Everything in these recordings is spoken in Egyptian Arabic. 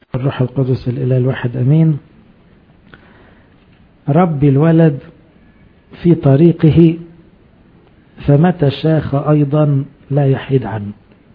الروح القدس الإله الواحد أمين ربي الولد في طريقه فمتى شاخ أيضا لا يحيد عنه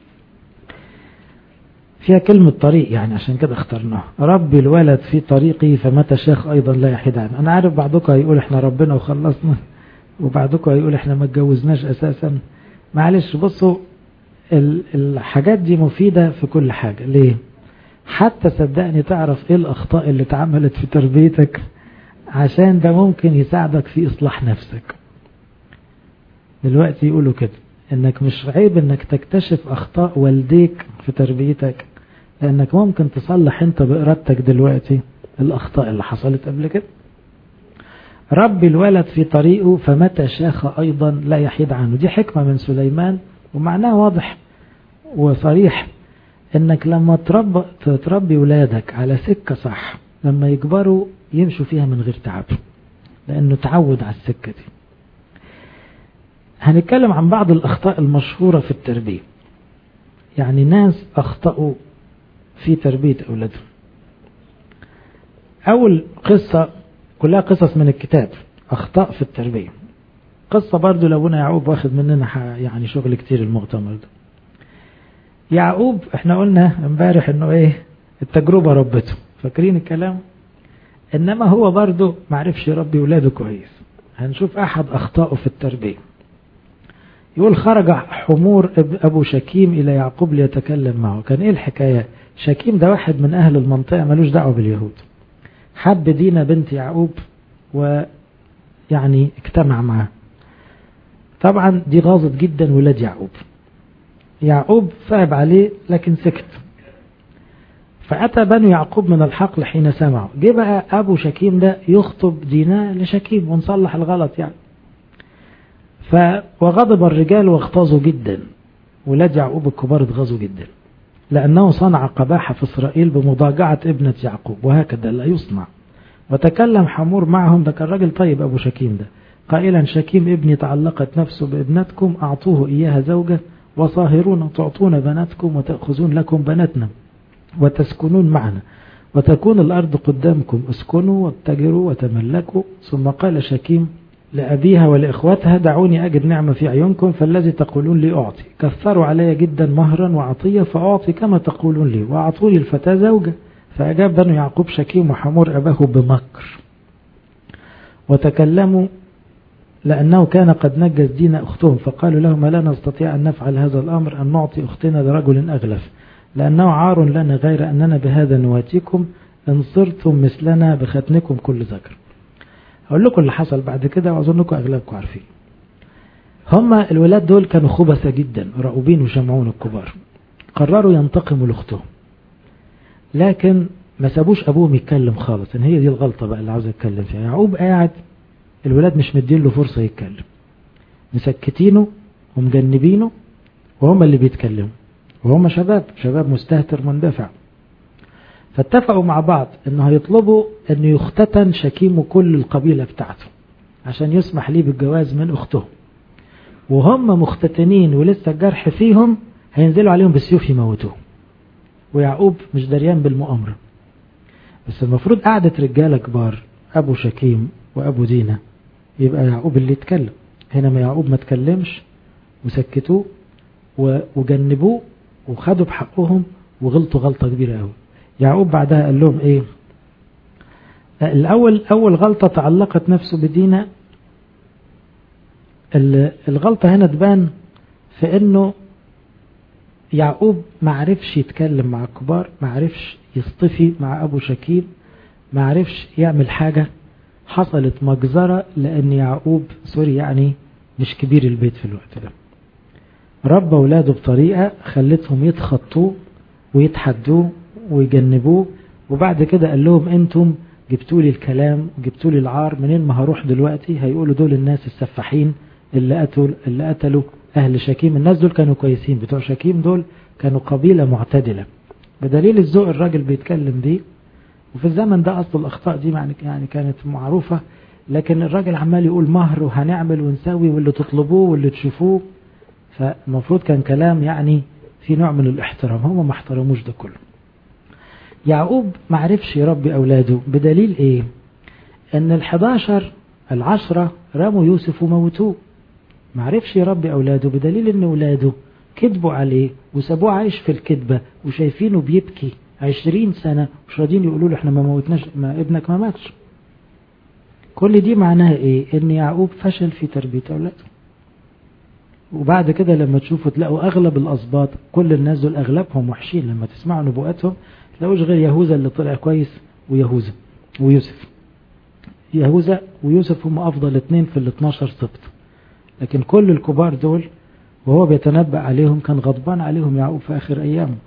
فيها كلمة طريق يعني عشان كده اخترناها ربي الولد في طريقه فمتى شاخ أيضا لا يحيد عنه أنا عارف بعضكم هيقول احنا ربنا وخلصنا وبعضكم هيقول احنا ما اتجوزناش أساسا معلش بصوا الحاجات دي مفيدة في كل حاجة ليه حتى صدقني تعرف ايه الأخطاء اللي اتعملت في تربيتك عشان ده ممكن يساعدك في إصلاح نفسك دلوقتي يقولوا كده انك مش عيب انك تكتشف اخطاء والديك في تربيتك لانك ممكن تصلح انت بارادتك دلوقتي الاخطاء اللي حصلت قبل كده ربي الولد في طريقه فمتى شاخ ايضا لا يحيد عنه دي حكمة من سليمان ومعناها واضح وصريح انك لما تربي, تربي ولادك على سكة صح لما يكبروا يمشوا فيها من غير تعب لانه تعود على السكة دي هنتكلم عن بعض الأخطاء المشهورة في التربية يعني ناس أخطأوا في تربية أولادهم أول قصة كلها قصص من الكتاب أخطاء في التربية قصة برضو لابونا يعقوب واخد مننا يعني شغل كتير المؤتمر ده يعقوب احنا قلنا امبارح انه ايه التجربة ربته فاكرين الكلام انما هو برضو معرفش يربي ولاده كويس هنشوف احد اخطائه في التربيه يقول خرج حمور أبو شكيم إلى يعقوب ليتكلم معه كان إيه الحكاية شكيم ده واحد من أهل المنطقة ملوش دعوة باليهود حب دينا بنت يعقوب ويعني اجتمع معه طبعا دي غاظت جدا ولاد يعقوب يعقوب صعب عليه لكن سكت فأتى بنو يعقوب من الحقل حين سمعوا جه بقى أبو شكيم ده يخطب دينا لشكيم ونصلح الغلط يعني ف وغضب الرجال واغتاظوا جدا ولاد يعقوب الكبار اتغاظوا جدا لأنه صنع قباحة في إسرائيل بمضاجعة ابنة يعقوب وهكذا لا يصنع وتكلم حمور معهم ده كان راجل طيب أبو شكيم ده قائلا شكيم ابني تعلقت نفسه بابنتكم أعطوه إياها زوجة وصاهرون تعطون بناتكم وتأخذون لكم بناتنا وتسكنون معنا وتكون الأرض قدامكم اسكنوا واتجروا وتملكوا ثم قال شكيم لأبيها ولإخوتها دعوني أجد نعمة في عيونكم فالذي تقولون لي أعطي كثروا علي جدا مهرا وعطية فأعطي كما تقولون لي وأعطوا لي الفتاة زوجة فأجاب بنو يعقوب شكيم وحمور أباه بمكر وتكلموا لأنه كان قد نجز دين أختهم فقالوا لهم لا نستطيع أن نفعل هذا الأمر أن نعطي أختنا لرجل أغلف لأنه عار لنا غير أننا بهذا نواتيكم إن صرتم مثلنا بختنكم كل ذكر هقول لكم اللي حصل بعد كده واظنكم اغلبكم عارفين هما الولاد دول كانوا خبثة جدا رؤوبين وشمعون الكبار قرروا ينتقموا لاختهم لكن ما سابوش ابوهم يتكلم خالص ان هي دي الغلطة بقى اللي عاوز اتكلم فيها يعقوب قاعد الولاد مش مدين له فرصة يتكلم مسكتينه ومجنبينه وهم اللي بيتكلموا وهم شباب شباب مستهتر مندفع فاتفقوا مع بعض انه هيطلبوا انه يختتن شكيم كل القبيلة بتاعته عشان يسمح ليه بالجواز من اختهم وهم مختتنين ولسه الجرح فيهم هينزلوا عليهم بالسيوف يموتوهم ويعقوب مش دريان بالمؤامرة بس المفروض قعدة رجالة كبار ابو شكيم وابو دينا يبقى يعقوب اللي يتكلم هنا ما يعقوب ما تكلمش وسكتوه وجنبوه وخدوا بحقهم وغلطوا غلطة كبيرة قوي يعقوب بعدها قال لهم ايه الاول اول غلطة تعلقت نفسه بدينا الغلطة هنا تبان في انه يعقوب ما عرفش يتكلم مع الكبار ما عرفش يصطفي مع ابو شكيم ما عرفش يعمل حاجة حصلت مجزرة لان يعقوب سوري يعني مش كبير البيت في الوقت ده ربى ولاده بطريقة خلتهم يتخطوه ويتحدوه ويجنبوه وبعد كده قال لهم انتم جبتوا لي الكلام جبتوا لي العار منين ما هروح دلوقتي هيقولوا دول الناس السفاحين اللي قتلوا اللي قتلوا اهل شكيم الناس دول كانوا كويسين بتوع شكيم دول كانوا قبيلة معتدلة بدليل الذوق الراجل بيتكلم بيه وفي الزمن ده اصل الاخطاء دي يعني كانت معروفة لكن الراجل عمال يقول مهر وهنعمل ونسوي واللي تطلبوه واللي تشوفوه فالمفروض كان كلام يعني في نوع من الاحترام هم ما احترموش ده كله يعقوب معرفش يربي أولاده بدليل إيه أن الحداشر العشرة رموا يوسف وموتوه معرفش يربي أولاده بدليل أن أولاده كذبوا عليه وسابوه عايش في الكذبة وشايفينه بيبكي عشرين سنة مش راضيين يقولوا له احنا ما موتناش ما ابنك ما ماتش كل دي معناها ايه ان يعقوب فشل في تربية اولاده وبعد كده لما تشوفوا تلاقوا اغلب الاسباط كل الناس دول اغلبهم وحشين لما تسمعوا نبوءاتهم تلاقوش غير يهوذا اللي طلع كويس ويهوذا ويوسف يهوذا ويوسف هم افضل اثنين في ال 12 سبط لكن كل الكبار دول وهو بيتنبأ عليهم كان غضبان عليهم يعقوب في اخر ايامه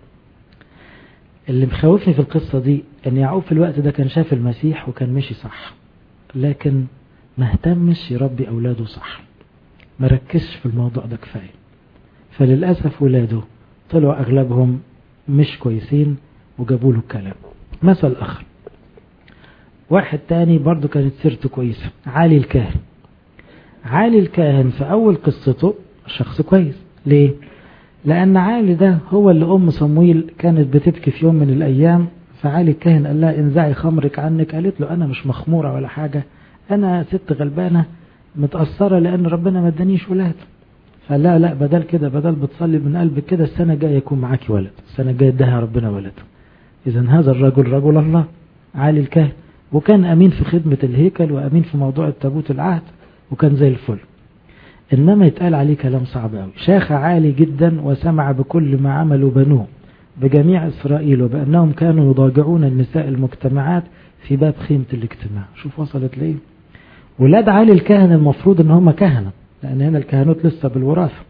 اللي مخوفني في القصة دي ان يعقوب في الوقت ده كان شاف المسيح وكان مشي صح لكن ما اهتمش يربي اولاده صح ما ركزش في الموضوع ده كفاية فللأسف ولاده طلعوا اغلبهم مش كويسين وجابوا له الكلام مثل اخر واحد تاني برضو كانت سيرته كويسة علي الكاهن علي الكاهن في اول قصته شخص كويس ليه لأن عالي ده هو اللي أم صمويل كانت بتبكي في يوم من الأيام فعالي الكاهن قال لها انزعي خمرك عنك قالت له أنا مش مخمورة ولا حاجة أنا ست غلبانة متأثرة لأن ربنا ما ادانيش ولاد فلا لا بدل كده بدل بتصلي من قلبك كده السنة الجاية يكون معاكي ولد السنة الجاية اداها ربنا ولد إذا هذا الرجل رجل الله عالي الكاهن وكان أمين في خدمة الهيكل وأمين في موضوع التابوت العهد وكان زي الفل إنما يتقال عليه كلام صعب قوي شاخ عالي جدا وسمع بكل ما عملوا بنوه بجميع إسرائيل وبأنهم كانوا يضاجعون النساء المجتمعات في باب خيمة الاجتماع شوف وصلت ليه ولاد علي الكهنة المفروض ان هم كهنة لأن هنا الكهنوت لسه بالوراثة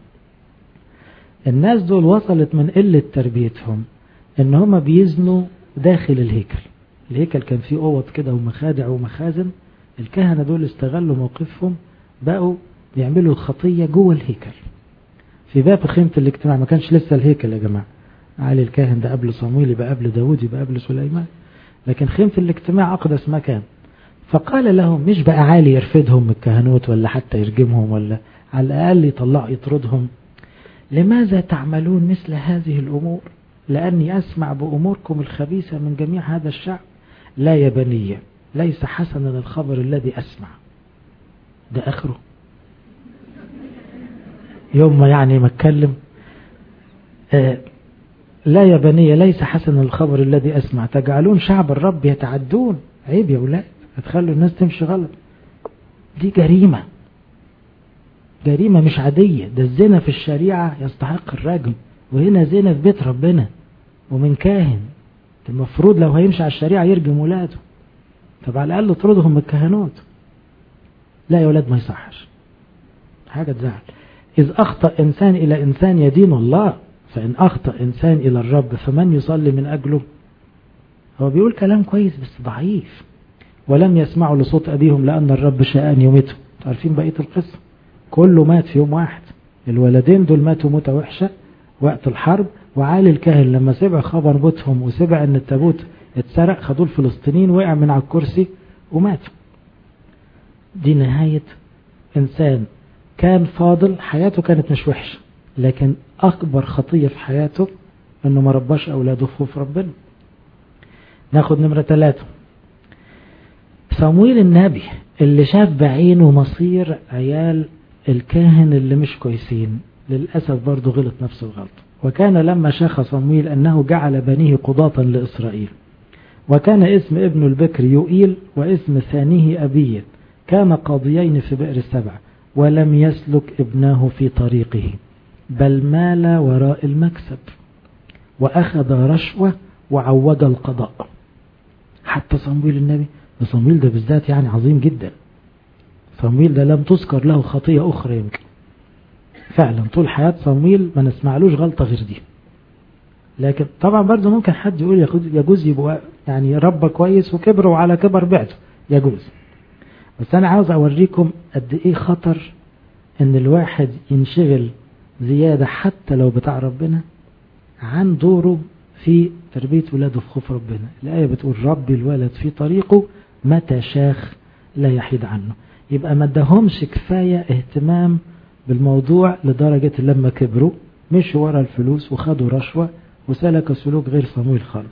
الناس دول وصلت من قلة تربيتهم ان هم بيزنوا داخل الهيكل الهيكل كان فيه اوض كده ومخادع ومخازن الكهنة دول استغلوا موقفهم بقوا بيعملوا الخطية جوه الهيكل في باب خيمة الاجتماع ما كانش لسه الهيكل يا جماعة علي الكاهن ده قبل صمويل يبقى قبل داود يبقى قبل سليمان لكن خيمة الاجتماع أقدس مكان فقال لهم مش بقى عالي يرفدهم من الكهنوت ولا حتى يرجمهم ولا على الأقل يطلع يطردهم لماذا تعملون مثل هذه الأمور لأني أسمع بأموركم الخبيثة من جميع هذا الشعب لا يا بني ليس حسنا الخبر الذي أسمع ده آخره يوم ما يعني ما اتكلم آه لا يا بني ليس حسن الخبر الذي أسمع تجعلون شعب الرب يتعدون عيب يا أولاد هتخلوا الناس تمشي غلط دي جريمة جريمة مش عادية ده الزنا في الشريعة يستحق الرجم وهنا زنا في بيت ربنا ومن كاهن المفروض لو هيمشي على الشريعة يرجم ولاده طب على الأقل اطردهم من الكهنوت لا يا ولاد ما يصحش حاجة تزعل إذ أخطأ إنسان إلى إنسان يدين الله فإن أخطأ إنسان إلى الرب فمن يصلي من أجله هو بيقول كلام كويس بس ضعيف ولم يسمعوا لصوت أبيهم لأن الرب شاء أن يميتهم عارفين بقية القصة كله مات في يوم واحد الولدين دول ماتوا موتة وحشة وقت الحرب وعالي الكاهن لما سمع خبر موتهم وسمع ان التابوت اتسرق خدوه الفلسطينيين وقع من على الكرسي ومات دي نهاية انسان كان فاضل حياته كانت مش وحشة لكن اكبر خطية في حياته انه ما رباش اولاده في خوف ربنا ناخد نمرة ثلاثة صمويل النبي اللي شاف بعينه مصير عيال الكاهن اللي مش كويسين للأسف برضه غلط نفس الغلط وكان لما شاخ صمويل أنه جعل بنيه قضاة لإسرائيل وكان اسم ابن البكر يؤيل واسم ثانيه أبية كان قاضيين في بئر السبع ولم يسلك ابناه في طريقه بل مال وراء المكسب وأخذ رشوة وعوج القضاء حتى صمويل النبي صمويل ده بالذات يعني عظيم جدا صمويل ده لم تذكر له خطية أخرى يمكن فعلا طول حياة صمويل ما نسمعلوش غلطة غير دي لكن طبعا برضه ممكن حد يقول يجوز يبقى يعني رب كويس وكبر وعلى كبر بعته يجوز بس أنا عاوز أوريكم قد إيه خطر إن الواحد ينشغل زيادة حتى لو بتاع ربنا عن دوره في تربية ولاده في خوف ربنا الآية بتقول ربي الولد في طريقه متى شاخ لا يحيد عنه يبقى ما ادهمش كفاية اهتمام بالموضوع لدرجة لما كبروا مشوا ورا الفلوس وخدوا رشوة وسلك سلوك غير صمويل خالص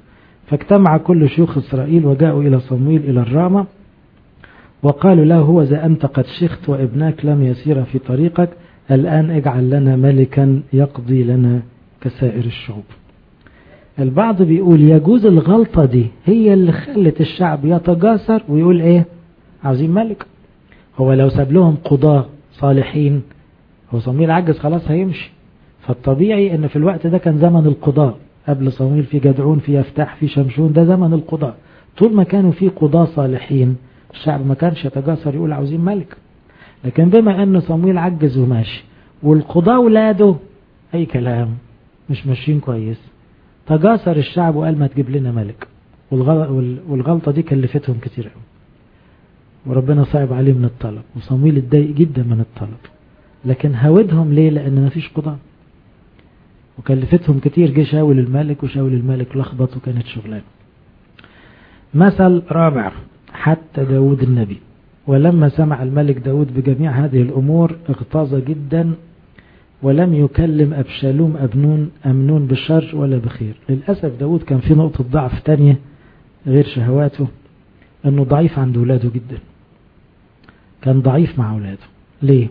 فاجتمع كل شيوخ إسرائيل وجاءوا إلى صمويل إلى الرامة وقالوا له هو إذا أنت قد شخت وابناك لم يسير في طريقك الآن اجعل لنا ملكا يقضي لنا كسائر الشعوب البعض بيقول يجوز الغلطة دي هي اللي خلت الشعب يتجاسر ويقول ايه عاوزين ملك هو لو ساب لهم قضاة صالحين هو صمويل عجز خلاص هيمشي فالطبيعي ان في الوقت ده كان زمن القضاء قبل صمويل في جدعون في يفتح في شمشون ده زمن القضاء طول ما كانوا في قضاة صالحين الشعب ما كانش يتجاسر يقول عاوزين ملك لكن بما ان صمويل عجز وماشي والقضاة ولاده اي كلام مش ماشيين كويس تجاسر الشعب وقال ما تجيب لنا ملك والغلطة دي كلفتهم كتير قوي وربنا صعب عليه من الطلب وصمويل اتضايق جدا من الطلب لكن هودهم ليه لان ما فيش قضاء وكلفتهم كتير جه شاول الملك وشاول الملك لخبط وكانت شغلانه مثل رابع حتى داود النبي ولما سمع الملك داود بجميع هذه الأمور اغتاظ جدا ولم يكلم أبشالوم أبنون أمنون بشر ولا بخير للأسف داود كان في نقطة ضعف تانية غير شهواته أنه ضعيف عند ولاده جدا كان ضعيف مع ولاده ليه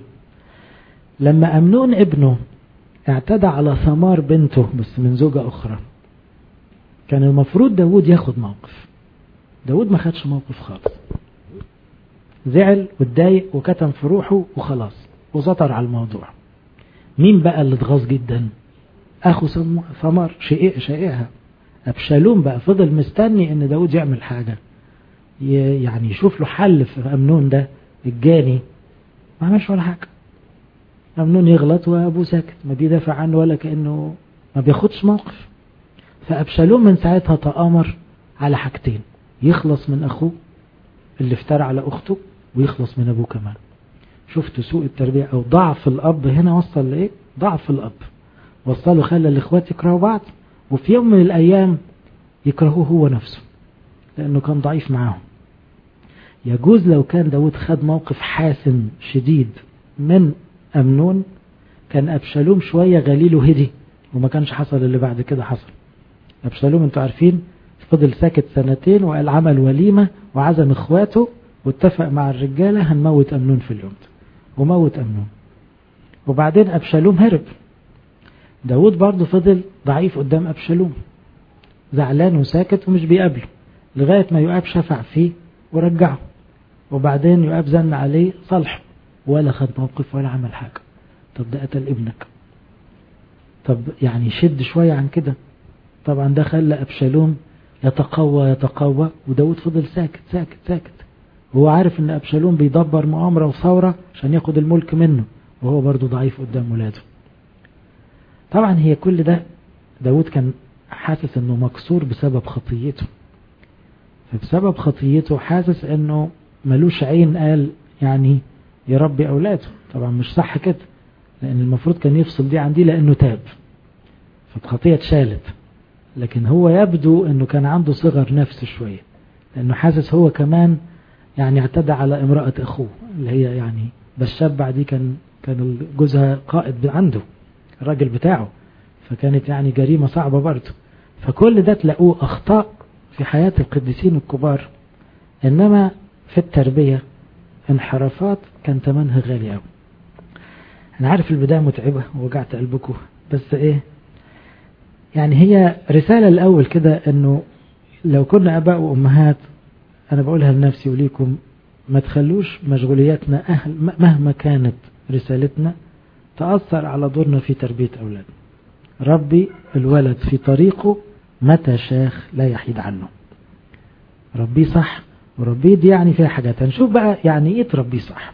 لما أمنون ابنه اعتدى على ثمار بنته بس من زوجة أخرى كان المفروض داود ياخد موقف داود ما خدش موقف خالص زعل واتضايق وكتم في روحه وخلاص وسطر على الموضوع مين بقى اللي اتغاظ جدا اخو ثمار شقيق شقيقها ابشالوم بقى فضل مستني ان داود يعمل حاجة يعني يشوف له حل في امنون ده الجاني ما عملش ولا حاجة امنون يغلط وابوه ساكت ما بيدافع عنه ولا كأنه ما بياخدش موقف فابشالوم من ساعتها تآمر على حاجتين يخلص من اخوه اللي افترى على اخته ويخلص من ابوه كمان شفتوا سوء التربية او ضعف الاب هنا وصل لايه ضعف الاب وصله خلى الاخوات يكرهوا بعض وفي يوم من الايام يكرهوه هو نفسه لانه كان ضعيف معاهم يجوز لو كان داود خد موقف حاسم شديد من امنون كان ابشالوم شوية غليله هدي وما كانش حصل اللي بعد كده حصل ابشالوم انتوا عارفين فضل ساكت سنتين وقال عمل وليمة وعزم اخواته واتفق مع الرجالة هنموت أمنون في اليوم ده وموت أمنون وبعدين أبشالوم هرب داود برضه فضل ضعيف قدام أبشالوم زعلان وساكت ومش بيقابله لغاية ما يؤاب شفع فيه ورجعه وبعدين يؤاب زن عليه صلح ولا خد موقف ولا عمل حاجة طب ده قتل ابنك طب يعني شد شوية عن كده طبعا ده خلى أبشالوم يتقوى يتقوى وداود فضل ساكت ساكت ساكت وهو عارف ان ابشالوم بيدبر مؤامرة وثورة عشان ياخد الملك منه وهو برضه ضعيف قدام ولاده طبعا هي كل ده داود كان حاسس انه مكسور بسبب خطيته فبسبب خطيته حاسس انه ملوش عين قال يعني يربي اولاده طبعا مش صح كده لان المفروض كان يفصل دي عن دي لانه تاب فالخطية اتشالت لكن هو يبدو انه كان عنده صغر نفس شوية لانه حاسس هو كمان يعني اعتدى على امرأة اخوه اللي هي يعني بشبع دي كان كان جوزها قائد عنده الراجل بتاعه فكانت يعني جريمة صعبة برضه فكل ده تلاقوه اخطاء في حياة القديسين الكبار انما في التربية انحرافات كان تمنها غالي قوي انا عارف البداية متعبة ووجعت قلبكم بس ايه يعني هي رسالة الأول كده أنه لو كنا أباء وأمهات أنا بقولها لنفسي وليكم ما تخلوش مشغولياتنا أهل مهما كانت رسالتنا تأثر على دورنا في تربية أولادنا ربي الولد في طريقه متى شاخ لا يحيد عنه ربي صح وربي دي يعني فيها حاجات هنشوف بقى يعني ايه تربيه صح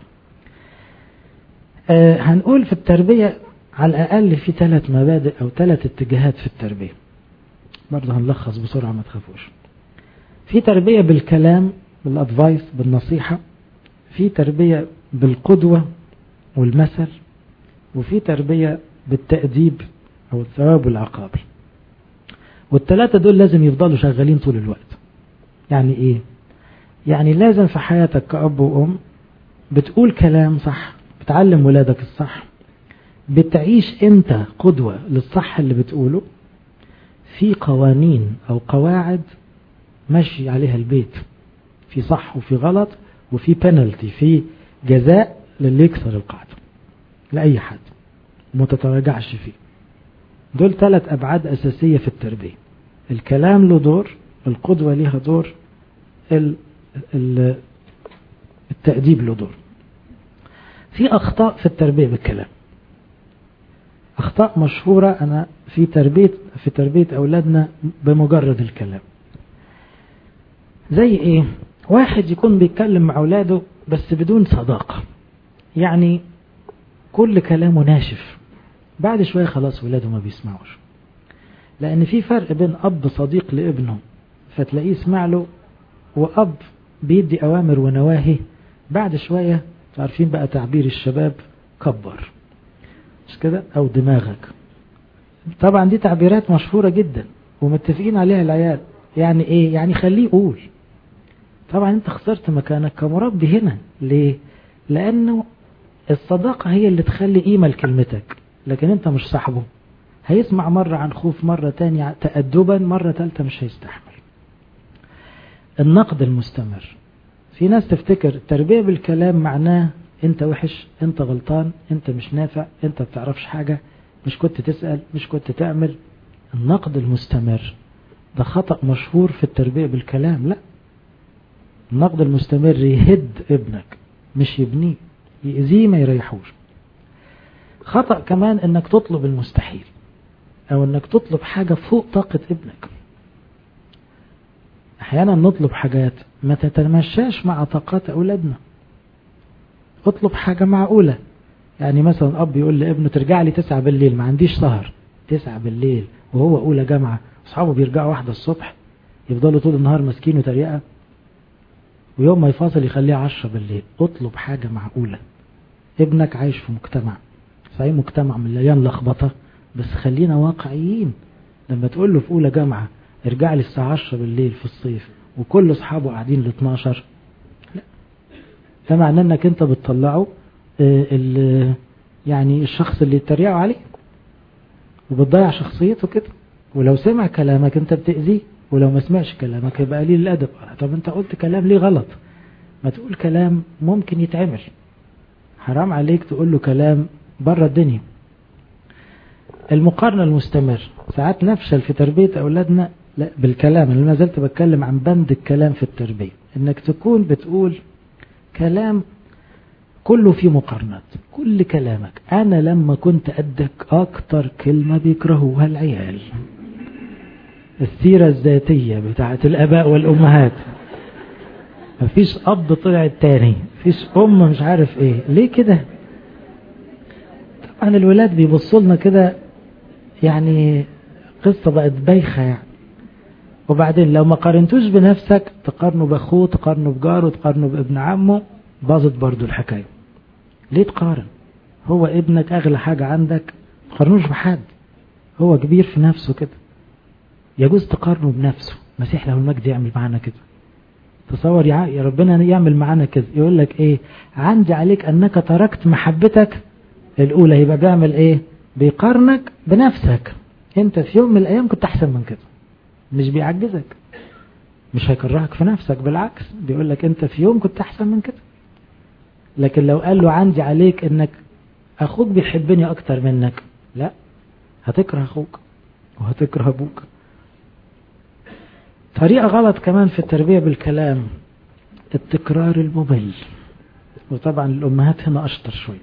آه هنقول في التربية على الأقل في ثلاث مبادئ أو ثلاث اتجاهات في التربية برضه هنلخص بسرعة ما تخافوش في تربية بالكلام بالأدفايس بالنصيحة في تربية بالقدوة والمثل وفي تربية بالتأديب أو الثواب والعقاب والثلاثة دول لازم يفضلوا شغالين طول الوقت يعني إيه يعني لازم في حياتك كأب وأم بتقول كلام صح بتعلم ولادك الصح بتعيش انت قدوة للصح اللي بتقوله في قوانين او قواعد ماشي عليها البيت في صح وفي غلط وفي بنالتي في جزاء للي يكسر القاعدة لأي حد ما تتراجعش فيه دول ثلاث أبعاد أساسية في التربية الكلام له دور القدوة لها دور التأديب له دور في أخطاء في التربية بالكلام أخطاء مشهورة أنا في تربية في تربية أولادنا بمجرد الكلام زي إيه واحد يكون بيتكلم مع أولاده بس بدون صداقة يعني كل كلامه ناشف بعد شوية خلاص ولاده ما بيسمعوش لأن في فرق بين أب صديق لابنه فتلاقيه يسمع له وأب بيدي أوامر ونواهي بعد شوية عارفين بقى تعبير الشباب كبر مش كده أو دماغك طبعا دي تعبيرات مشهورة جدا ومتفقين عليها العيال يعني ايه يعني خليه يقول طبعا انت خسرت مكانك كمربي هنا ليه لانه الصداقة هي اللي تخلي قيمة لكلمتك لكن انت مش صاحبه هيسمع مرة عن خوف مرة تانية تأدبا مرة تالتة مش هيستحمل النقد المستمر في ناس تفتكر التربية بالكلام معناه انت وحش انت غلطان انت مش نافع انت بتعرفش حاجة مش كنت تسأل مش كنت تعمل النقد المستمر ده خطأ مشهور في التربية بالكلام لا النقد المستمر يهد ابنك مش يبنيه يأذيه ما يريحوش خطأ كمان انك تطلب المستحيل او انك تطلب حاجة فوق طاقة ابنك احيانا نطلب حاجات ما تتمشاش مع طاقات اولادنا اطلب حاجة معقولة يعني مثلا اب يقول لابنه ترجع لي تسعة بالليل ما عنديش سهر تسعة بالليل وهو اولى جامعة اصحابه بيرجعوا واحدة الصبح يفضلوا طول النهار ماسكين وتريقة ويوم ما يفاصل يخليه عشرة بالليل اطلب حاجة معقولة ابنك عايش في مجتمع صحيح مجتمع مليان لخبطة بس خلينا واقعيين لما تقول له في اولى جامعة ارجع لي الساعة 10 بالليل في الصيف وكل اصحابه قاعدين ل 12 لا ده معناه انك انت بتطلعه يعني الشخص اللي يتريقوا عليه وبتضيع شخصيته كده ولو سمع كلامك انت بتأذيه ولو ما سمعش كلامك يبقى قليل الادب طب انت قلت كلام ليه غلط ما تقول كلام ممكن يتعمل حرام عليك تقول له كلام بره الدنيا المقارنة المستمر ساعات نفشل في تربية أولادنا لا بالكلام أنا ما زلت بتكلم عن بند الكلام في التربية إنك تكون بتقول كلام كله فيه مقارنات كل كلامك أنا لما كنت قدك أكتر كلمة بيكرهوها العيال السيرة الذاتية بتاعت الآباء والأمهات مفيش أب طلع التاني مفيش أم مش عارف إيه ليه كده طبعا الولاد بيبصوا لنا كده يعني قصة بقت بايخة يعني وبعدين لو ما قارنتوش بنفسك تقارنه بأخوه تقارنه بجاره تقارنه بابن عمه باظت برضو الحكاية ليه تقارن هو ابنك أغلى حاجة عندك تقارنوش بحد هو كبير في نفسه كده يجوز تقارنه بنفسه مسيح له المجد يعمل معانا كده تصور يا ربنا يعمل معانا كده يقول لك ايه عندي عليك انك تركت محبتك الاولى يبقى بيعمل ايه بيقارنك بنفسك انت في يوم من الايام كنت احسن من كده مش بيعجزك مش هيكرهك في نفسك بالعكس بيقول لك انت في يوم كنت احسن من كده لكن لو قال له عندي عليك انك اخوك بيحبني اكتر منك لا هتكره اخوك وهتكره ابوك طريقة غلط كمان في التربية بالكلام التكرار الممل وطبعا الامهات هنا اشطر شوي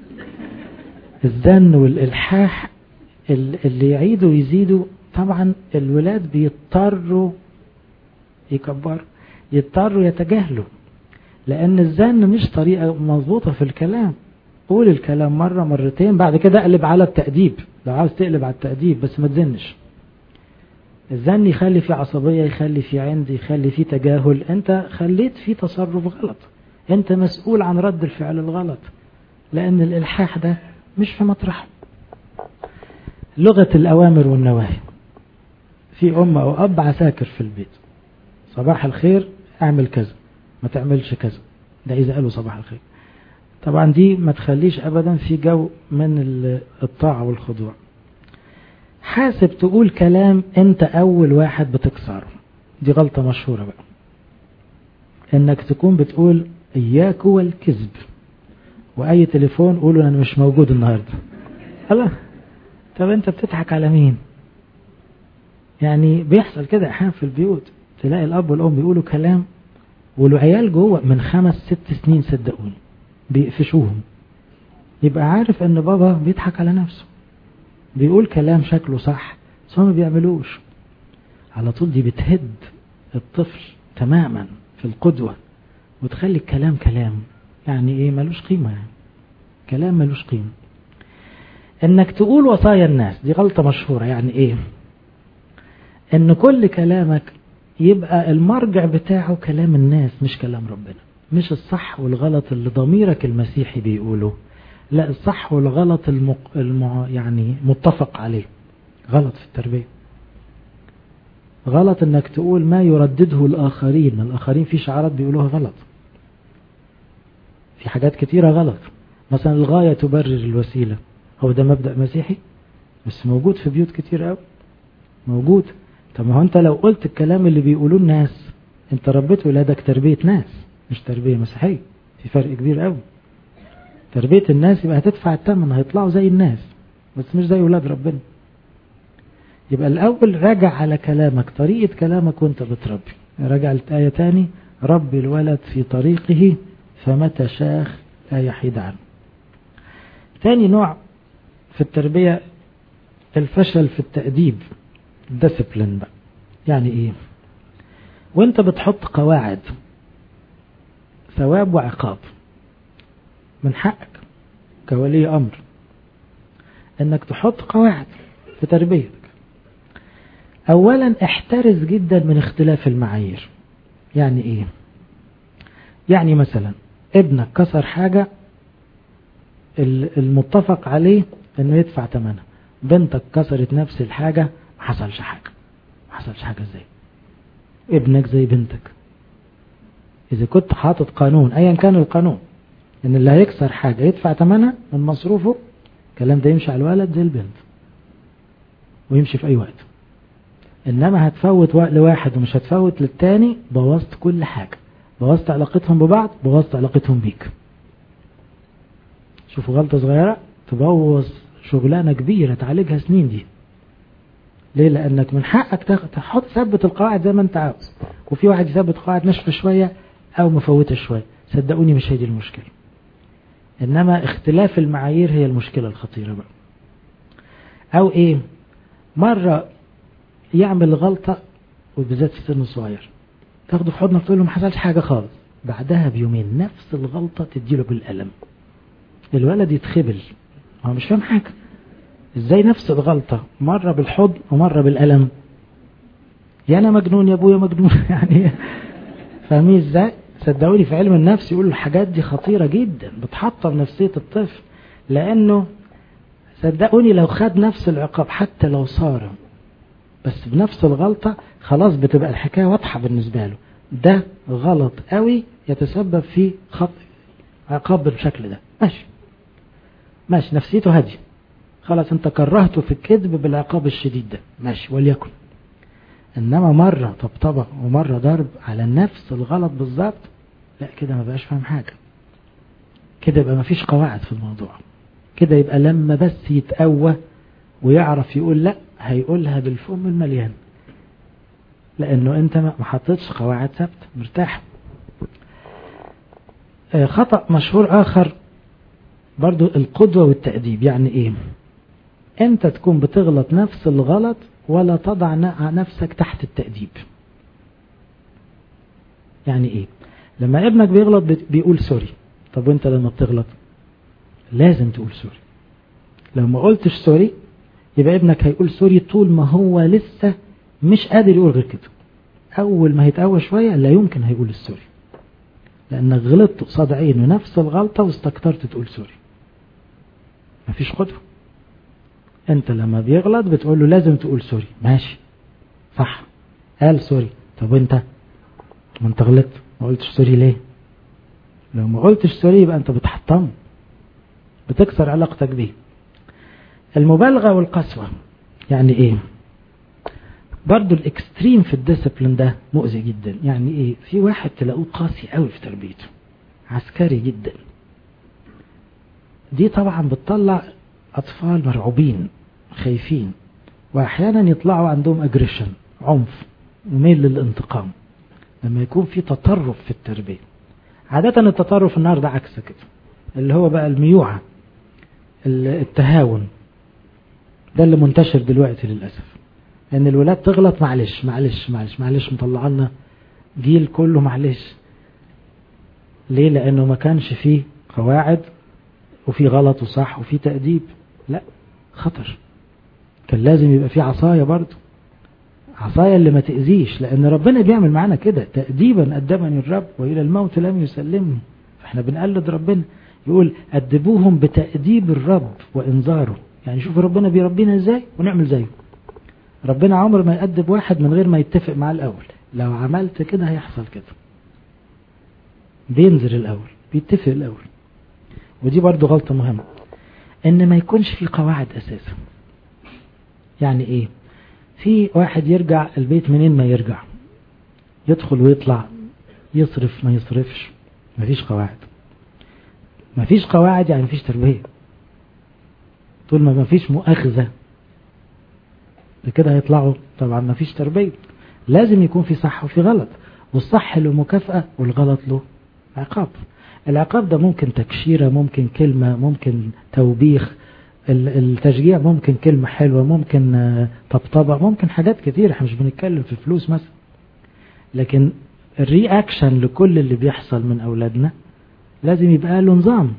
الزن والالحاح اللي يعيدوا ويزيدوا طبعا الولاد بيضطروا يكبروا يضطروا يتجاهلوا لان الزن مش طريقة مضبوطة في الكلام قول الكلام مرة مرتين بعد كده اقلب على التأديب لو عاوز تقلب على التأديب بس ما تزنش الزن يخلي فيه عصبية يخلي فيه عند يخلي فيه تجاهل انت خليت فيه تصرف غلط انت مسؤول عن رد الفعل الغلط لان الالحاح ده مش في مطرحه لغة الأوامر والنواهي في أم أو أب عساكر في البيت صباح الخير اعمل كذا ما تعملش كذا ده إذا قالوا صباح الخير طبعا دي ما تخليش أبدا في جو من الطاعة والخضوع حاسب تقول كلام أنت أول واحد بتكسره دي غلطة مشهورة بقى انك تكون بتقول اياك والكذب واي تليفون قولوا انا مش موجود النهاردة الله طب انت بتضحك على مين يعني بيحصل كده احيانا في البيوت تلاقي الاب والام بيقولوا كلام والعيال جوه من خمس ست سنين صدقوني بيقفشوهم يبقى عارف ان بابا بيضحك على نفسه بيقول كلام شكله صح بس هو ما بيعملوش على طول دي بتهد الطفل تماما في القدوة وتخلي الكلام كلام يعني ايه ملوش قيمة يعني كلام ملوش قيمة انك تقول وصايا الناس دي غلطة مشهورة يعني ايه ان كل كلامك يبقى المرجع بتاعه كلام الناس مش كلام ربنا مش الصح والغلط اللي ضميرك المسيحي بيقوله لا الصح والغلط المق... الم... يعني متفق عليه غلط في التربية غلط انك تقول ما يردده الاخرين الاخرين في شعارات بيقولوها غلط في حاجات كتيرة غلط مثلا الغاية تبرر الوسيلة هو ده مبدأ مسيحي بس موجود في بيوت كتير قوي موجود طب ما هو انت لو قلت الكلام اللي بيقولوه الناس انت ربيت ولادك تربية ناس مش تربية مسيحية في فرق كبير قوي تربية الناس يبقى هتدفع الثمن هيطلعوا زي الناس بس مش زي ولاد ربنا يبقى الأول راجع على كلامك طريقة كلامك وانت بتربي راجع الآية تاني ربي الولد في طريقه فمتى شاخ لا يحيد عنه ثاني نوع في التربية الفشل في التأديب ديسبلين بقى يعني ايه وانت بتحط قواعد ثواب وعقاب من حقك كولي امر انك تحط قواعد في تربيتك اولا احترز جدا من اختلاف المعايير يعني ايه يعني مثلا ابنك كسر حاجة المتفق عليه انه يدفع ثمنها بنتك كسرت نفس الحاجة ما حصلش حاجة ما حصلش حاجة ازاي ابنك زي بنتك اذا كنت حاطط قانون ايا كان القانون ان اللي هيكسر حاجة يدفع ثمنها من مصروفه الكلام ده يمشي على الولد زي البنت ويمشي في اي وقت انما هتفوت وقت لواحد ومش هتفوت للتاني بوظت كل حاجة بوظت علاقتهم ببعض بوظت علاقتهم بيك شوفوا غلطة صغيرة تبوظ شغلانة كبيرة تعالجها سنين دي ليه لانك من حقك تحط ثبت القواعد زي ما انت عاوز وفي واحد يثبت قواعد ناشفه شوية او مفوتة شوية صدقوني مش هي دي المشكلة انما اختلاف المعايير هي المشكلة الخطيرة بقى او ايه مرة يعمل غلطة وبالذات في سن صغير تاخده في حضنك تقول له ما حصلش حاجة خالص بعدها بيومين نفس الغلطة تديله بالقلم الولد يتخبل هو مش فاهم حاجة ازاي نفس الغلطة مرة بالحضن ومرة بالقلم يا انا مجنون يا ابويا مجنون يعني فاهمين ازاي صدقوني في علم النفس يقول الحاجات دي خطيرة جدا بتحطم نفسية الطفل لانه صدقوني لو خد نفس العقاب حتى لو صارم بس بنفس الغلطة خلاص بتبقى الحكاية واضحة بالنسبة له ده غلط قوي يتسبب في خط عقاب بالشكل ده ماشي ماشي نفسيته هادية خلاص انت كرهته في الكذب بالعقاب الشديد ده ماشي وليكن انما مرة طبطبة ومرة ضرب على نفس الغلط بالظبط لا كده ما بقاش فاهم حاجة كده يبقى ما فيش قواعد في الموضوع كده يبقى لما بس يتقوى ويعرف يقول لا هيقولها بالفم المليان لانه انت ما حطيتش قواعد ثابته مرتاح خطأ مشهور اخر برضو القدوة والتأديب يعني ايه انت تكون بتغلط نفس الغلط ولا تضع نفسك تحت التأديب يعني ايه لما ابنك بيغلط بيقول سوري طب وانت لما بتغلط لازم تقول سوري لو ما قلتش سوري يبقى ابنك هيقول سوري طول ما هو لسه مش قادر يقول غير كده اول ما هيتقوى شوية لا يمكن هيقول السوري لانك غلطت قصاد عينه نفس الغلطة واستكترت تقول سوري مفيش قدوة انت لما بيغلط بتقول له لازم تقول سوري ماشي صح قال سوري طب وانت ما انت غلطت ما قلتش سوري ليه لو ما قلتش سوري يبقى انت بتحطمه بتكسر علاقتك بيه المبالغة والقسوة يعني ايه برضو الاكستريم في الديسبلين ده مؤذي جدا يعني ايه في واحد تلاقوه قاسي قوي في تربيته عسكري جدا دي طبعا بتطلع اطفال مرعوبين خايفين واحيانا يطلعوا عندهم اجريشن عنف وميل للانتقام لما يكون في تطرف في التربية عادة التطرف النهاردة عكس كده اللي هو بقى الميوعة التهاون ده اللي منتشر دلوقتي للأسف ان الولاد تغلط معلش معلش معلش معلش مطلع لنا جيل كله معلش ليه لانه ما كانش فيه قواعد وفي غلط وصح وفي تأديب لا خطر كان لازم يبقى في عصاية برضه عصاية اللي ما تأذيش لأن ربنا بيعمل معانا كده تأديبا أدبني الرب وإلى الموت لم يسلمني فإحنا بنقلد ربنا يقول أدبوهم بتأديب الرب وإنذاره يعني شوف ربنا بيربينا إزاي ونعمل زيه ربنا عمر ما يأدب واحد من غير ما يتفق معاه الأول لو عملت كده هيحصل كده بينزل الأول بيتفق الأول ودي برضو غلطة مهمة ان ما يكونش في قواعد اساسا يعني ايه في واحد يرجع البيت منين ما يرجع يدخل ويطلع يصرف ما يصرفش مفيش قواعد مفيش قواعد يعني مفيش تربية طول ما مفيش مؤاخذة بكده هيطلعوا طبعا مفيش تربية لازم يكون في صح وفي غلط والصح له مكافأة والغلط له عقاب العقاب ده ممكن تكشيرة ممكن كلمة ممكن توبيخ التشجيع ممكن كلمة حلوة ممكن طبطبة ممكن حاجات كتير احنا مش بنتكلم في فلوس مثلا لكن الرياكشن لكل اللي بيحصل من أولادنا لازم يبقى له نظام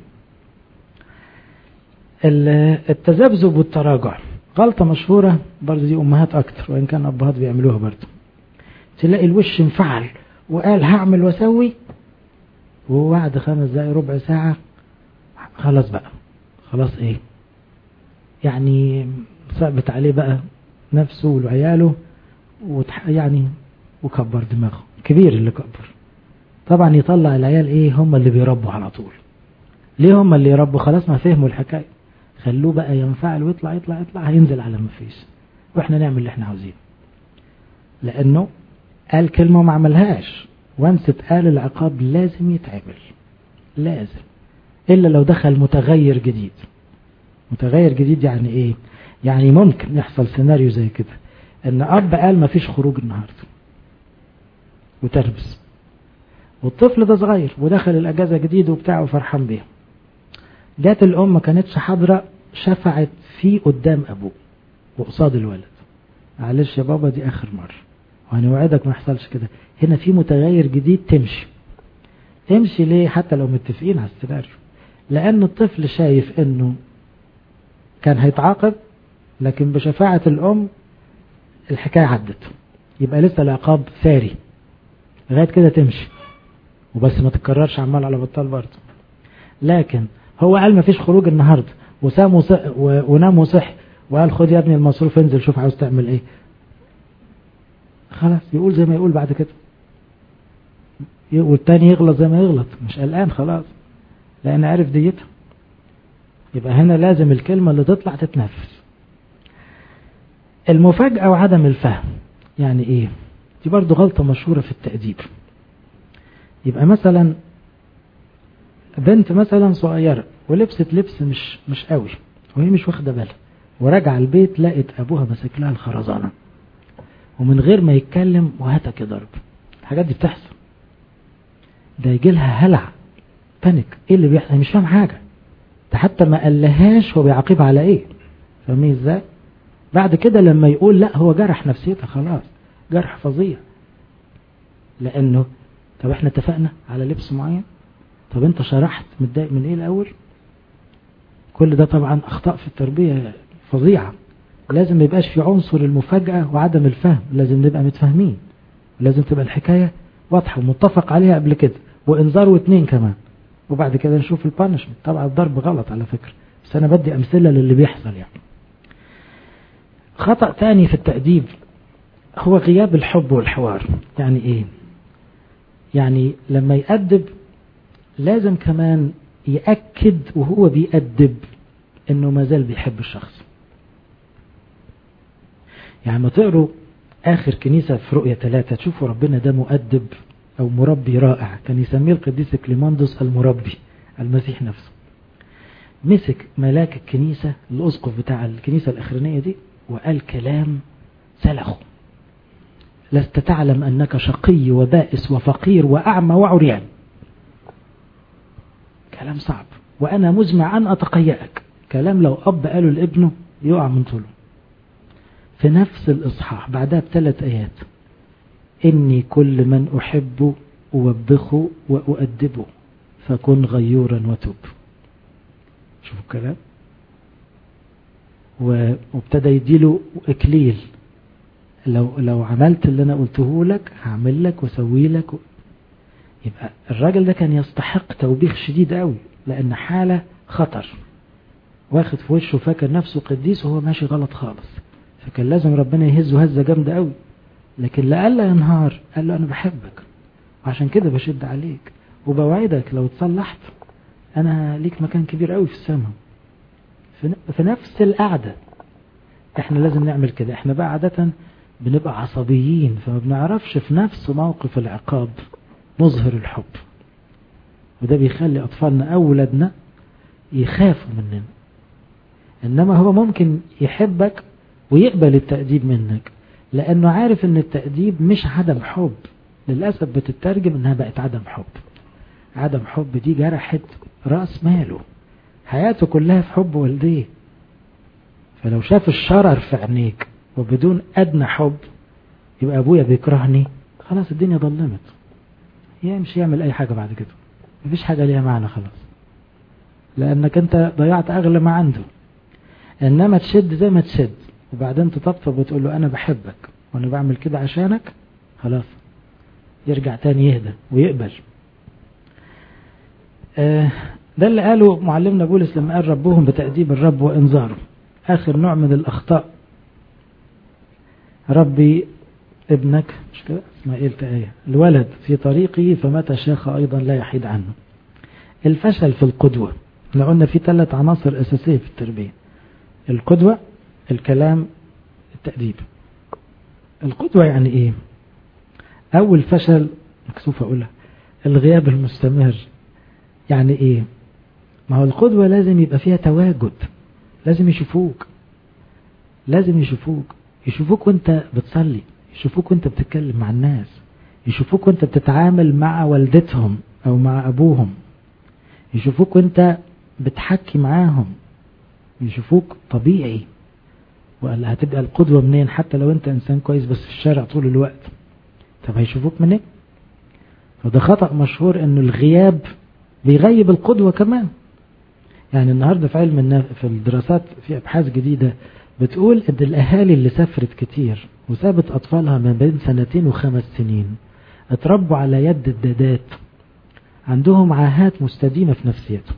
التذبذب والتراجع غلطة مشهورة برضه دي أمهات أكتر وإن كان أبهات بيعملوها برضه تلاقي الوش انفعل وقال هعمل واسوي وبعد خمس دقايق ربع ساعة خلاص بقى خلاص ايه يعني صعبت عليه بقى نفسه وعياله وتح يعني وكبر دماغه كبير اللي كبر طبعا يطلع العيال ايه هم اللي بيربوا على طول ليه هم اللي يربوا خلاص ما فهموا الحكاية خلوه بقى ينفعل ويطلع يطلع يطلع هينزل على ما فيش واحنا نعمل اللي احنا عاوزينه لانه قال كلمة ما عملهاش وانس اتقال العقاب لازم يتعمل لازم الا لو دخل متغير جديد متغير جديد يعني ايه يعني ممكن يحصل سيناريو زي كده ان اب قال ما فيش خروج النهارده وتربس والطفل ده صغير ودخل الاجازه جديد وبتاع وفرحان بيها جات الام ما كانتش حاضره شفعت فيه قدام ابوه وقصاد الولد معلش يا بابا دي اخر مره وهنوعدك ما يحصلش كده هنا في متغير جديد تمشي تمشي ليه حتى لو متفقين على السيناريو لان الطفل شايف انه كان هيتعاقب لكن بشفاعة الام الحكاية عدت يبقى لسه العقاب ثاري لغاية كده تمشي وبس ما تتكررش عمال على بطال برضه لكن هو قال ما فيش خروج النهاردة وسام وصح ونام وصح وقال خد يا ابني المصروف انزل شوف عاوز تعمل ايه خلاص يقول زي ما يقول بعد كده والتاني يغلط زي ما يغلط مش قلقان خلاص لان عرف ديتها يبقى هنا لازم الكلمة اللي تطلع تتنفذ المفاجأة وعدم الفهم يعني ايه دي برضو غلطة مشهورة في التأديب يبقى مثلا بنت مثلا صغيرة ولبست لبس مش مش قوي وهي مش واخدة بالها وراجعة البيت لقت ابوها ماسك لها الخرزانة ومن غير ما يتكلم وهتك ضرب الحاجات دي بتحصل ده يجي لها هلع بانيك ايه اللي بيحصل مش فاهم حاجة ده حتى ما قالهاش هو بيعاقبها على ايه فاهمين ازاي بعد كده لما يقول لا هو جرح نفسيتها خلاص جرح فظيع لانه طب احنا اتفقنا على لبس معين طب انت شرحت متضايق من ايه الاول كل ده طبعا اخطاء في التربية فظيعة لازم ما يبقاش في عنصر المفاجأة وعدم الفهم لازم نبقى متفاهمين لازم تبقى الحكاية واضحة ومتفق عليها قبل كده وانذار واثنين كمان وبعد كده نشوف البانشمنت طبعا الضرب غلط على فكرة بس انا بدي امثلة للي بيحصل يعني خطأ تاني في التأديب هو غياب الحب والحوار يعني ايه يعني لما يأدب لازم كمان يأكد وهو بيأدب انه ما زال بيحب الشخص يعني ما تقروا آخر كنيسة في رؤية ثلاثة تشوفوا ربنا ده مؤدب أو مربي رائع كان يسميه القديس كليماندوس المربي المسيح نفسه مسك ملاك الكنيسة الأسقف بتاع الكنيسة الأخرانية دي وقال كلام سلخه لست تعلم أنك شقي وبائس وفقير وأعمى وعريان كلام صعب وأنا مزمع أن أتقيأك كلام لو أب قاله لابنه يقع من طوله في نفس الإصحاح بعدها بثلاث آيات إني كل من أحب أوبخه وأؤدبه فكن غيورا وتب شوفوا الكلام وابتدى يديله إكليل لو لو عملت اللي أنا قلته لك هعمل لك واسوي لك و... يبقى الراجل ده كان يستحق توبيخ شديد قوي لأن حالة خطر واخد في وشه فاكر نفسه قديس وهو ماشي غلط خالص فكان لازم ربنا يهزه هزة جامدة قوي لكن لألا ينهار قال له أنا بحبك وعشان كده بشد عليك وبوعدك لو اتصلحت أنا ليك مكان كبير قوي في السماء في نفس القعدة احنا لازم نعمل كده احنا بقى عادة بنبقى عصبيين فما بنعرفش في نفس موقف العقاب نظهر الحب وده بيخلي أطفالنا أولادنا يخافوا مننا إنما هو ممكن يحبك ويقبل التأديب منك لأنه عارف أن التأديب مش عدم حب للأسف بتترجم أنها بقت عدم حب عدم حب دي جرحت رأس ماله حياته كلها في حب والديه فلو شاف الشرر في عينيك وبدون أدنى حب يبقى أبويا بيكرهني خلاص الدنيا ظلمت يمشي يعمل أي حاجة بعد كده مفيش حاجة ليها معنى خلاص لأنك أنت ضيعت أغلى ما عنده إنما تشد زي ما تشد وبعدين تطبطب وتقول له أنا بحبك وأنا بعمل كده عشانك خلاص يرجع تاني يهدى ويقبل آه ده اللي قاله معلمنا بولس لما قال ربهم بتأديب الرب وإنذاره آخر نوع من الأخطاء ربي ابنك مش كده اسماعيل آية الولد في طريقه فمتى شاخ أيضا لا يحيد عنه الفشل في القدوة احنا قلنا في ثلاث عناصر أساسية في التربية القدوة الكلام التأديب القدوة يعني ايه أول فشل مكسوف أقولها الغياب المستمر يعني ايه ما هو القدوة لازم يبقى فيها تواجد لازم يشوفوك لازم يشوفوك يشوفوك وانت بتصلي يشوفوك وانت بتتكلم مع الناس يشوفوك وانت بتتعامل مع والدتهم او مع ابوهم يشوفوك وانت بتحكي معاهم يشوفوك طبيعي ولا هتبقى القدوة منين حتى لو انت انسان كويس بس في الشارع طول الوقت طب هيشوفوك منين فده خطأ مشهور انه الغياب بيغيب القدوة كمان يعني النهاردة في علم النف... في الدراسات في ابحاث جديدة بتقول ان الاهالي اللي سافرت كتير وسابت اطفالها ما بين سنتين وخمس سنين اتربوا على يد الدادات عندهم عاهات مستديمة في نفسيتهم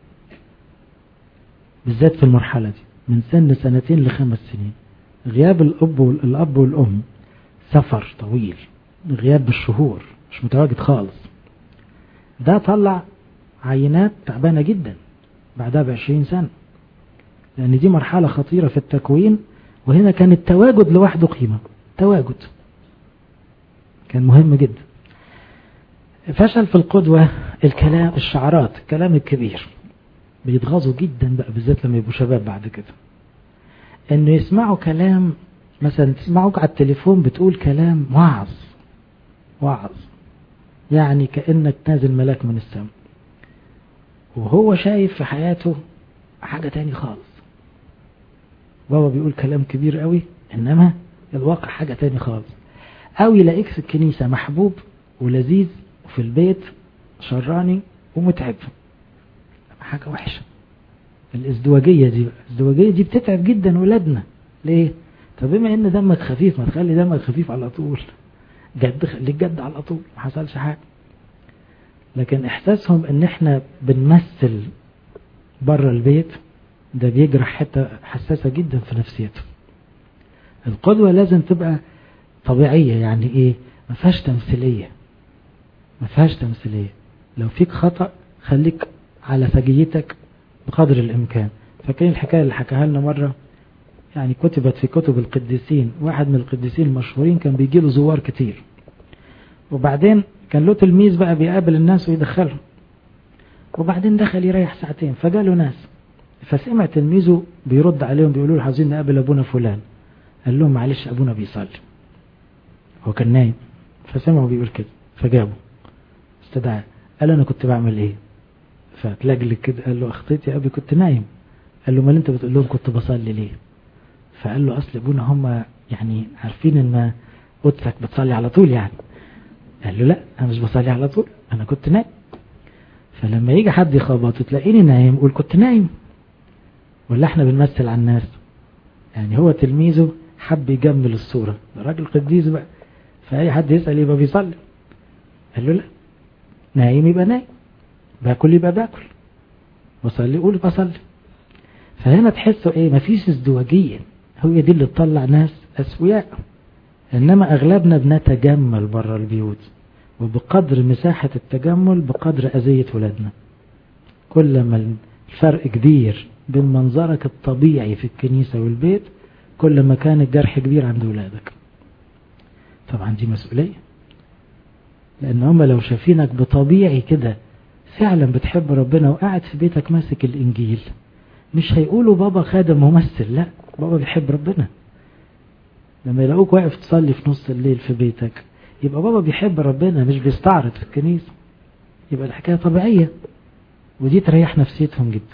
بالذات في المرحلة دي من سن سنتين لخمس سنين غياب الأب والأب والأم سفر طويل غياب بالشهور مش متواجد خالص ده طلع عينات تعبانة جدا بعدها بعشرين سنة لأن دي مرحلة خطيرة في التكوين وهنا كان التواجد لوحده قيمة تواجد كان مهم جدا فشل في القدوة الكلام الشعارات الكلام الكبير بيتغاظوا جدا بقى بالذات لما يبقوا شباب بعد كده انه يسمعوا كلام مثلا تسمعوك على التليفون بتقول كلام وعظ وعظ يعني كأنك نازل ملاك من السماء وهو شايف في حياته حاجة تاني خالص بابا بيقول كلام كبير قوي انما الواقع حاجة تاني خالص او يلاقيك في الكنيسة محبوب ولذيذ وفي البيت شراني ومتعب حاجة وحشة الازدواجية دي الازدواجية دي بتتعب جدا ولادنا ليه طب بما ان دمك خفيف ما تخلي دمك خفيف على طول جد خليك جد على طول ما حصلش حاجة لكن احساسهم ان احنا بنمثل بره البيت ده بيجرح حتة حساسة جدا في نفسيته القدوة لازم تبقى طبيعية يعني ايه ما فيهاش تمثيلية ما فيهاش تمثيلية لو فيك خطأ خليك على سجيتك بقدر الامكان فاكرين الحكاية اللي حكاها لنا مرة يعني كتبت في كتب القديسين واحد من القديسين المشهورين كان بيجي له زوار كتير وبعدين كان له تلميذ بقى بيقابل الناس ويدخلهم وبعدين دخل يريح ساعتين فجاله ناس فسمع تلميذه بيرد عليهم بيقولوا له عايزين نقابل ابونا فلان قال لهم معلش ابونا بيصلي هو كان نايم فسمعه بيقول كده فجابه استدعى قال انا كنت بعمل ايه فتلجلج كده قال له اخطيت يا ابي كنت نايم قال له ما انت بتقول لهم كنت بصلي ليه فقال له اصل ابونا هم يعني عارفين ان قدسك بتصلي على طول يعني قال له لا انا مش بصلي على طول انا كنت نايم فلما يجي حد يخبط تلاقيني نايم قول كنت نايم ولا احنا بنمثل على الناس يعني هو تلميذه حب يجمل الصورة ده راجل قديس بقى فأي حد يسأل يبقى بيصلي قال له لا نايم يبقى نايم باكل يبقى باكل بصلي قول بصلي فهنا تحسوا ايه مفيش ازدواجية هي دي اللي تطلع ناس اسوياء انما اغلبنا بنتجمل بره البيوت وبقدر مساحة التجمل بقدر اذية ولادنا كل ما الفرق كبير بين منظرك الطبيعي في الكنيسة والبيت كل ما كان الجرح كبير عند ولادك طبعا دي مسؤولية لان هم لو شايفينك بطبيعي كده فعلا بتحب ربنا وقاعد في بيتك ماسك الانجيل مش هيقولوا بابا خادم ممثل لا بابا بيحب ربنا لما يلاقوك واقف تصلي في نص الليل في بيتك يبقى بابا بيحب ربنا مش بيستعرض في الكنيسة يبقى الحكاية طبيعية ودي تريح نفسيتهم جدا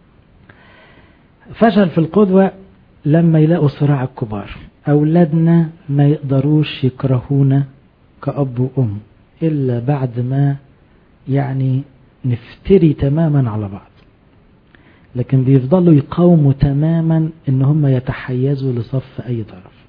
فشل في القدوة لما يلاقوا صراع الكبار أولادنا ما يقدروش يكرهونا كأب وأم إلا بعد ما يعني نفتري تماما على بعض لكن بيفضلوا يقاوموا تماما ان هم يتحيزوا لصف اي طرف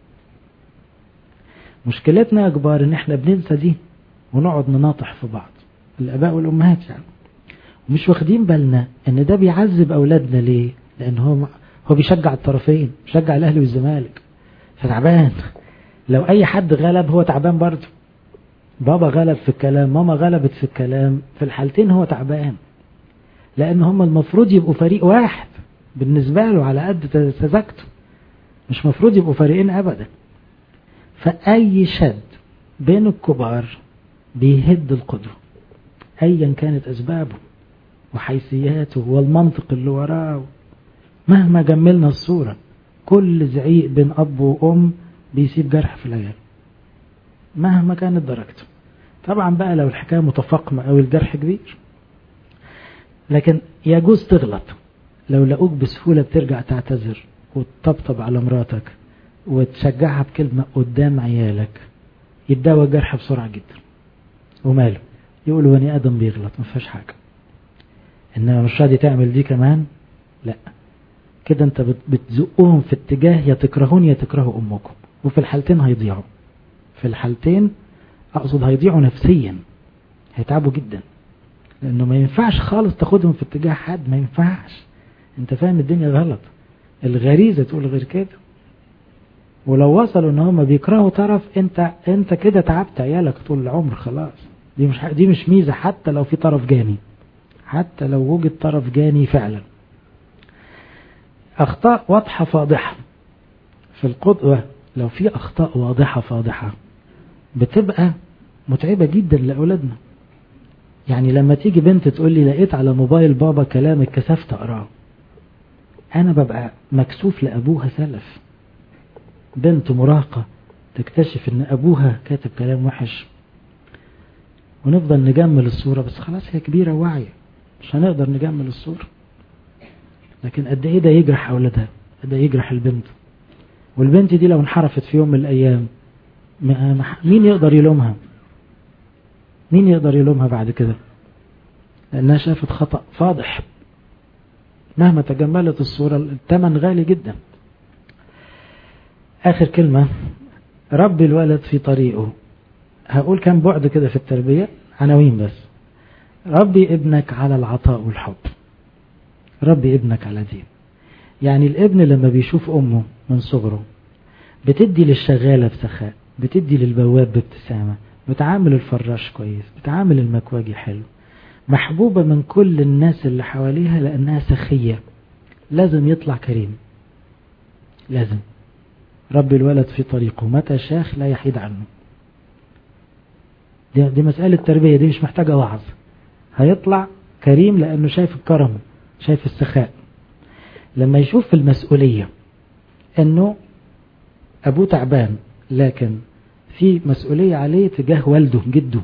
مشكلتنا يا كبار ان احنا بننسى دي ونقعد نناطح في بعض الاباء والامهات يعني ومش واخدين بالنا ان ده بيعذب اولادنا ليه لان هو هو بيشجع الطرفين بيشجع الاهلي والزمالك فتعبان لو اي حد غلب هو تعبان برضه بابا غلب في الكلام ماما غلبت في الكلام في الحالتين هو تعبان لان هم المفروض يبقوا فريق واحد بالنسبة له على قد سذاجته مش مفروض يبقوا فريقين ابدا فاي شد بين الكبار بيهد القدوة ايا كانت اسبابه وحيثياته والمنطق اللي وراه مهما جملنا الصورة كل زعيق بين اب وام بيسيب جرح في العيال مهما كانت درجته طبعا بقى لو الحكاية متفاقمة او الجرح كبير لكن يجوز تغلط لو لقوك بسهولة بترجع تعتذر وتطبطب على مراتك وتشجعها بكلمة قدام عيالك يتداوى الجرح بسرعة جدا وماله يقولوا بني آدم بيغلط ما فيهاش حاجة إنما مش راضي تعمل دي كمان لا كده انت بتزقهم في اتجاه يا تكرهون يا تكرهوا أمكم وفي الحالتين هيضيعوا في الحالتين أقصد هيضيعوا نفسيا هيتعبوا جدا لأنه ما ينفعش خالص تاخدهم في اتجاه حد ما ينفعش انت فاهم الدنيا غلط الغريزة تقول غير كده ولو وصلوا ان هم بيكرهوا طرف انت انت كده تعبت عيالك طول العمر خلاص دي مش دي مش ميزة حتى لو في طرف جاني حتى لو وجد طرف جاني فعلا اخطاء واضحة فاضحة في القدوة لو في اخطاء واضحة فاضحة بتبقى متعبة جدا لأولادنا يعني لما تيجي بنت تقول لي لقيت على موبايل بابا كلام اتكسفت اقراه انا ببقى مكسوف لابوها سلف بنت مراهقة تكتشف ان ابوها كاتب كلام وحش ونفضل نجمل الصورة بس خلاص هي كبيرة وواعية مش هنقدر نجمل الصورة لكن قد ايه ده يجرح اولادها ده يجرح البنت والبنت دي لو انحرفت في يوم من الايام مين يقدر يلومها مين يقدر يلومها بعد كده لأنها شافت خطأ فاضح مهما تجملت الصورة الثمن غالي جدا آخر كلمة ربي الولد في طريقه هقول كم بعد كده في التربية عناوين بس ربي ابنك على العطاء والحب ربي ابنك على دين يعني الابن لما بيشوف أمه من صغره بتدي للشغالة بسخاء بتدي للبواب بابتسامة بتعامل الفراش كويس بتعامل المكواجي حلو محبوبة من كل الناس اللي حواليها لأنها سخية لازم يطلع كريم لازم ربي الولد في طريقه متى شاخ لا يحيد عنه دي, دي مسألة تربية دي مش محتاجة وعظ هيطلع كريم لأنه شايف الكرم شايف السخاء لما يشوف في المسؤولية أنه أبوه تعبان لكن في مسؤولية عليه تجاه والده جده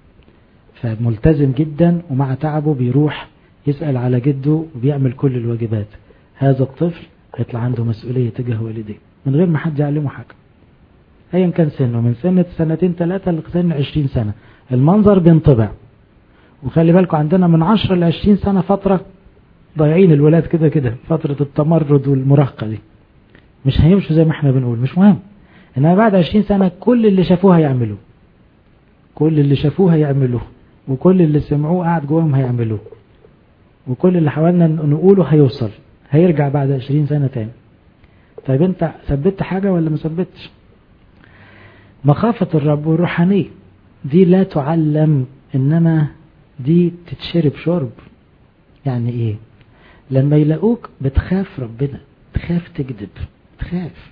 فملتزم جدا ومع تعبه بيروح يسأل على جده وبيعمل كل الواجبات هذا الطفل هيطلع عنده مسؤولية تجاه والديه من غير ما حد يعلمه حاجة ايا كان سنه من سنة سنتين ثلاثة لسن عشرين سنة المنظر بينطبع وخلي بالكم عندنا من عشرة لعشرين سنة فترة ضايعين الولاد كده كده فترة التمرد والمراهقة دي مش هيمشوا زي ما احنا بنقول مش مهم انما بعد عشرين سنة كل اللي شافوه هيعملوه كل اللي شافوه هيعملوه وكل اللي سمعوه قاعد جواهم هيعملوه وكل اللي حاولنا نقوله هيوصل هيرجع بعد عشرين سنة تاني طيب انت ثبت حاجة ولا ما ثبتش مخافة الرب والروحانية دي لا تعلم انما دي تتشرب شرب يعني ايه لما يلاقوك بتخاف ربنا تخاف تكذب تخاف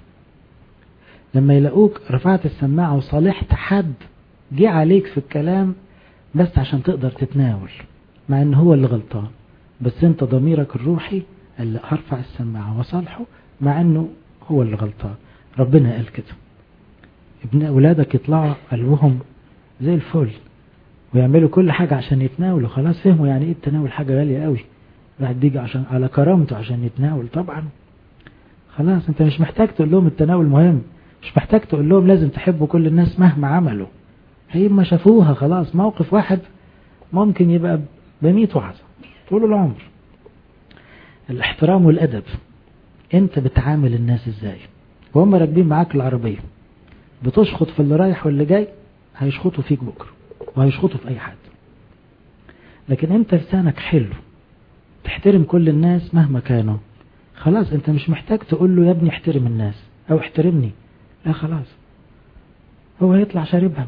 لما يلاقوك رفعت السماعة وصالحت حد جه عليك في الكلام بس عشان تقدر تتناول مع ان هو اللي غلطان بس انت ضميرك الروحي اللي هرفع السماعة وصالحه مع انه هو اللي غلطان ربنا قال كده ابن اولادك يطلعوا قلبهم زي الفل ويعملوا كل حاجة عشان يتناولوا خلاص فهموا يعني ايه التناول حاجة غالية قوي واحد بيجي عشان على كرامته عشان يتناول طبعا خلاص انت مش محتاج تقول لهم التناول مهم مش محتاج تقول لهم لازم تحبوا كل الناس مهما عملوا هي ما شافوها خلاص موقف واحد ممكن يبقى بميت وعظة طول العمر الاحترام والأدب انت بتعامل الناس ازاي وهم راكبين معاك العربية بتشخط في اللي رايح واللي جاي هيشخطوا فيك بكرة وهيشخطوا في اي حد لكن انت لسانك حلو تحترم كل الناس مهما كانوا خلاص انت مش محتاج تقول له يا ابني احترم الناس او احترمني لا خلاص هو هيطلع شاربها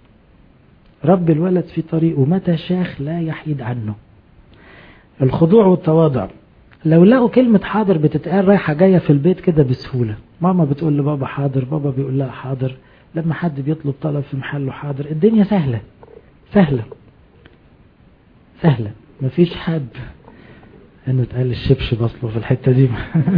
رب الولد في طريقه متى شاخ لا يحيد عنه الخضوع والتواضع لو لقوا كلمة حاضر بتتقال رايحة جاية في البيت كده بسهولة ماما بتقول لبابا حاضر بابا بيقول لها حاضر لما حد بيطلب طلب في محله حاضر الدنيا سهلة سهلة سهلة مفيش حد انه اتقال الشبشب اصله في الحتة دي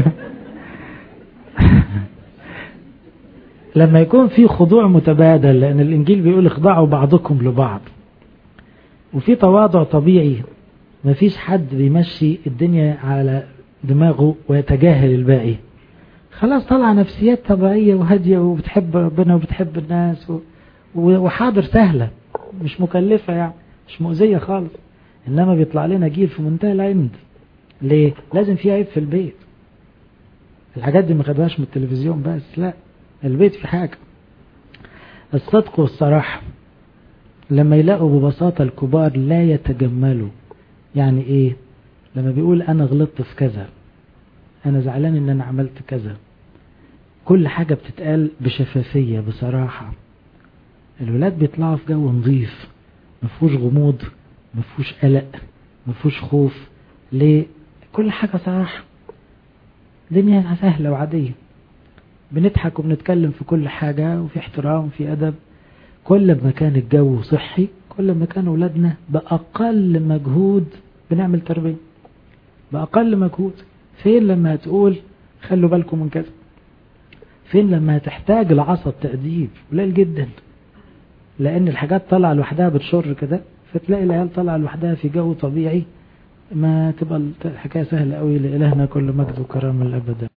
لما يكون في خضوع متبادل لان الانجيل بيقول اخضعوا بعضكم لبعض وفي تواضع طبيعي مفيش حد بيمشي الدنيا على دماغه ويتجاهل الباقي خلاص طلع نفسيات طبيعية وهادية وبتحب ربنا وبتحب الناس و... وحاضر سهلة مش مكلفة يعني مش مؤذية خالص إنما بيطلع لنا جيل في منتهى العند ليه؟ لازم في عيب في البيت الحاجات دي ما خدوهاش من التلفزيون بس لا البيت في حاجة الصدق والصراحة لما يلاقوا ببساطة الكبار لا يتجملوا يعني ايه لما بيقول انا غلطت في كذا انا زعلان ان انا عملت كذا كل حاجة بتتقال بشفافية بصراحة الولاد بيطلعوا في جو نظيف مفهوش غموض مفهوش قلق مفهوش خوف ليه كل حاجة صراحة دنيا سهلة وعادية بنضحك وبنتكلم في كل حاجة وفي احترام وفي أدب كل ما كان الجو صحي كل ما كان أولادنا بأقل مجهود بنعمل تربية بأقل مجهود فين لما تقول خلوا بالكم من كذا فين لما تحتاج العصا التأديب قليل جدا لأن الحاجات طالعة لوحدها بتشر كده فتلاقي العيال طالعة لوحدها في جو طبيعي ما تبقى الحكاية سهلة قوي لإلهنا كل مجد وكرامة الأبدا